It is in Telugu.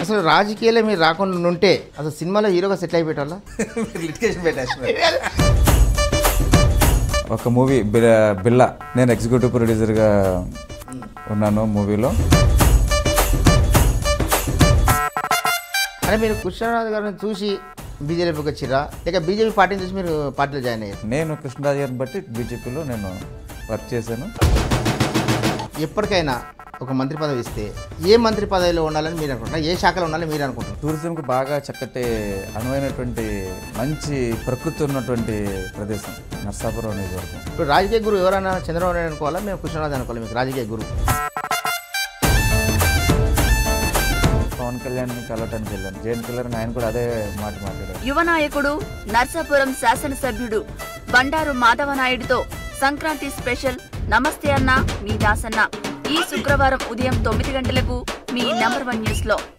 అసలు రాజకీయాలే మీరు రాకుండా ఉంటే అసలు సినిమాలో హీరోగా సెటిల్ అయిపోయేటోళ్ళ మీరు లిటికేషన్ పెట్టేస్తున్నారు ఒక మూవీ బిల్ల నేను ఎగ్జిక్యూటివ్ ప్రొడ్యూసర్గా ఉన్నాను మూవీలో అంటే మీరు కృష్ణరాజు గారిని చూసి బీజేపీకి వచ్చిరా లేక బీజేపీ పార్టీని చూసి మీరు పార్టీలో జాయిన్ అయ్యారు నేను కృష్ణరాజు గారిని బట్టి బీజేపీలో నేను వర్క్ చేశాను ఎప్పటికైనా ఒక మంత్రి పదవి ఇస్తే ఏ మంత్రి పదవిలో ఉండాలని మీరు అనుకుంటున్నారు ఏ శాఖలో ఉండాలని మీరు అనుకుంటున్నారు టూరిజంకి బాగా చక్కటి అనువైనటువంటి మంచి ప్రకృతి ఉన్నటువంటి ప్రదేశం నర్సాపురం నియోజకవర్గం ఇప్పుడు రాజకీయ గురువు ఎవరైనా చంద్రబాబు నాయుడు అనుకోవాలా మేము కృష్ణరాజు అనుకోవాలి మీకు రాజకీయ గురువు పవన్ కళ్యాణ్ కలవటానికి వెళ్ళాను జైన్ కిల్లర్ ఆయన కూడా అదే మాట మాట్లాడారు యువ నాయకుడు నర్సాపురం శాసనసభ్యుడు బండారు మాధవనాయుడుతో సంక్రాంతి స్పెషల్ నమస్తే అన్న మీ దాసన్న ఈ శుక్రవారం ఉదయం తొమ్మిది గంటలకు మీ నంబర్ వన్ న్యూస్ లో